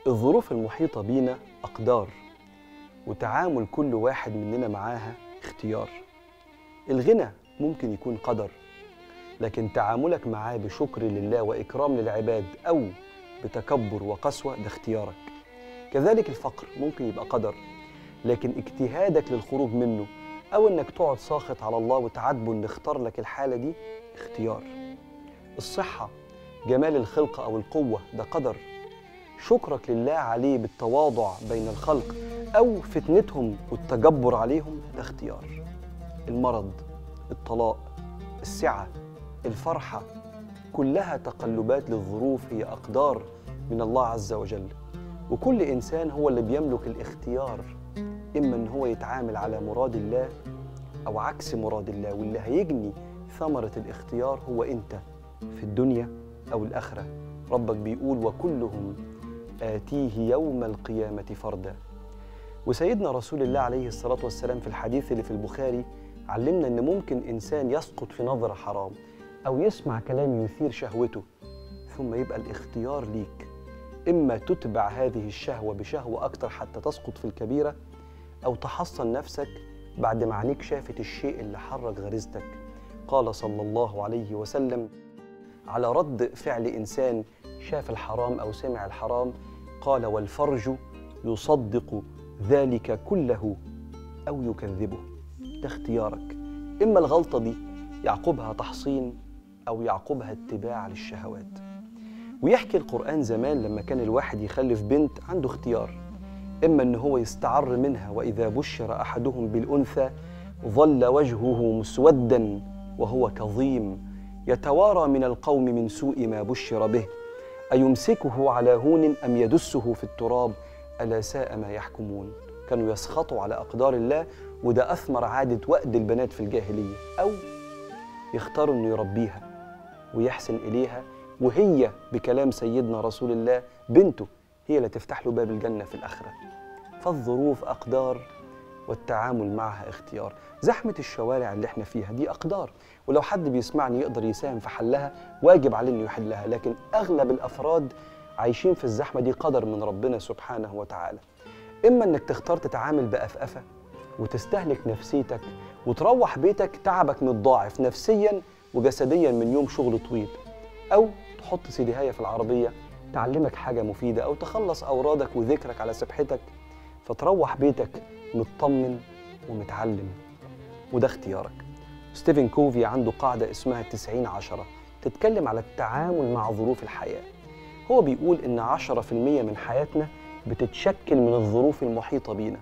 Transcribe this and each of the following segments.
الظروف المحيطة بينا أقدار وتعامل كل واحد مننا معاها اختيار الغنى ممكن يكون قدر لكن تعاملك معاه بشكر لله وإكرام للعباد أو بتكبر وقسوة ده اختيارك كذلك الفقر ممكن يبقى قدر لكن اجتهادك للخروج منه أو إنك تقعد ساخط على الله وتعاتبه إن اختار لك الحالة دي اختيار الصحة جمال الخلقة أو القوة ده قدر شكرك لله عليه بالتواضع بين الخلق أو فتنتهم والتجبر عليهم ده اختيار المرض الطلاق السعة الفرحة كلها تقلبات للظروف هي أقدار من الله عز وجل وكل إنسان هو اللي بيملك الاختيار إما إن هو يتعامل على مراد الله أو عكس مراد الله واللي هيجني ثمرة الاختيار هو أنت في الدنيا أو الآخرة ربك بيقول وكلهم آتيه يوم القيامة فردا وسيدنا رسول الله عليه الصلاة والسلام في الحديث اللي في البخاري علمنا إن ممكن إنسان يسقط في نظرة حرام أو يسمع كلام يثير شهوته ثم يبقى الاختيار ليك إما تتبع هذه الشهوة بشهوة أكتر حتى تسقط في الكبيرة أو تحصن نفسك بعد ما عينيك شافت الشيء اللي حرك غريزتك قال صلى الله عليه وسلم على رد فعل إنسان شاف الحرام أو سمع الحرام قال والفرج يصدق ذلك كله أو يكذبه ده اختيارك إما الغلطة دي يعقبها تحصين أو يعقبها اتباع للشهوات ويحكي القرآن زمان لما كان الواحد يخلف بنت عنده اختيار إما إن هو يستعر منها وإذا بشر أحدهم بالأنثى ظل وجهه مسودا وهو كظيم يتوارى من القوم من سوء ما بشر به أيمسكه على هون أم يدسه في التراب ألا ساء ما يحكمون كانوا يسخطوا على أقدار الله وده أثمر عادة وأد البنات في الجاهلية أو يختاروا إنه يربيها ويحسن إليها وهي بكلام سيدنا رسول الله بنته هي اللي تفتح له باب الجنة في الآخرة فالظروف أقدار والتعامل معها اختيار زحمة الشوارع اللي احنا فيها دي أقدار ولو حد بيسمعني يقدر يساهم في حلها واجب عليه انه يحلها لكن أغلب الأفراد عايشين في الزحمة دي قدر من ربنا سبحانه وتعالى إما إنك تختار تتعامل بأفأفة وتستهلك نفسيتك وتروح بيتك تعبك متضاعف نفسيا وجسديا من يوم شغل طويل أو تحط سيديهاية في العربية تعلمك حاجة مفيدة أو تخلص أورادك وذكرك على سبحتك فتروح بيتك مطمن ومتعلم وده اختيارك ستيفن كوفي عنده قاعدة اسمها التسعين عشرة تتكلم على التعامل مع ظروف الحياة هو بيقول إن عشرة في المية من حياتنا بتتشكل من الظروف المحيطة بينا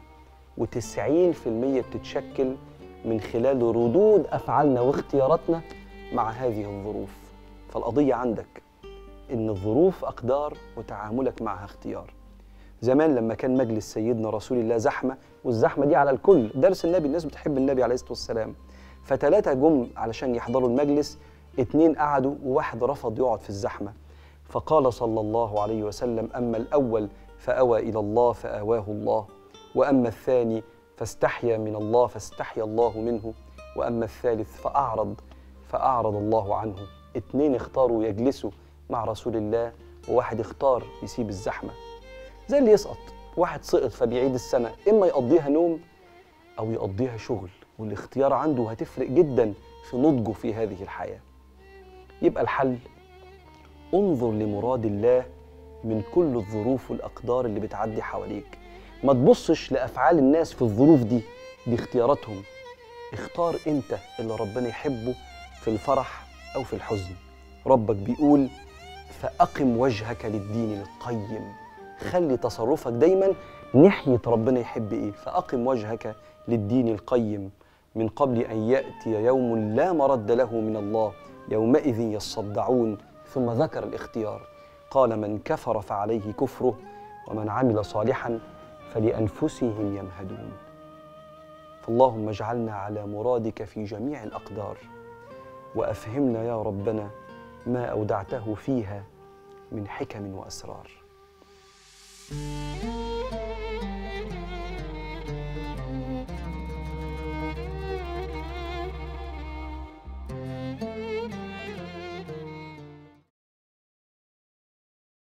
وتسعين في المية بتتشكل من خلال ردود أفعالنا واختياراتنا مع هذه الظروف فالقضية عندك إن الظروف أقدار وتعاملك معها اختيار زمان لما كان مجلس سيدنا رسول الله زحمة والزحمة دي على الكل درس النبي الناس بتحب النبي عليه الصلاة والسلام فتلاتة جم علشان يحضروا المجلس اتنين قعدوا وواحد رفض يقعد في الزحمة فقال صلى الله عليه وسلم أما الأول فأوى إلى الله فآواه الله وأما الثاني فاستحيا من الله فاستحيا الله منه وأما الثالث فأعرض فأعرض الله عنه اتنين اختاروا يجلسوا مع رسول الله وواحد اختار يسيب الزحمة زي اللي يسقط واحد سقط فبيعيد السنة إما يقضيها نوم أو يقضيها شغل والاختيار عنده هتفرق جدا في نضجه في هذه الحياة يبقى الحل انظر لمراد الله من كل الظروف والأقدار اللي بتعدي حواليك ما تبصش لأفعال الناس في الظروف دي دي اختياراتهم اختار انت اللي ربنا يحبه في الفرح أو في الحزن ربك بيقول فأقم وجهك للدين القيم خلي تصرفك دايما ناحية ربنا يحب ايه فأقم وجهك للدين القيم من قبل أن يأتي يوم لا مرد له من الله يومئذ يصدعون ثم ذكر الاختيار قال من كفر فعليه كفره ومن عمل صالحا فلأنفسهم يمهدون فاللهم اجعلنا على مرادك في جميع الأقدار وأفهمنا يا ربنا ما أودعته فيها من حكم وأسرار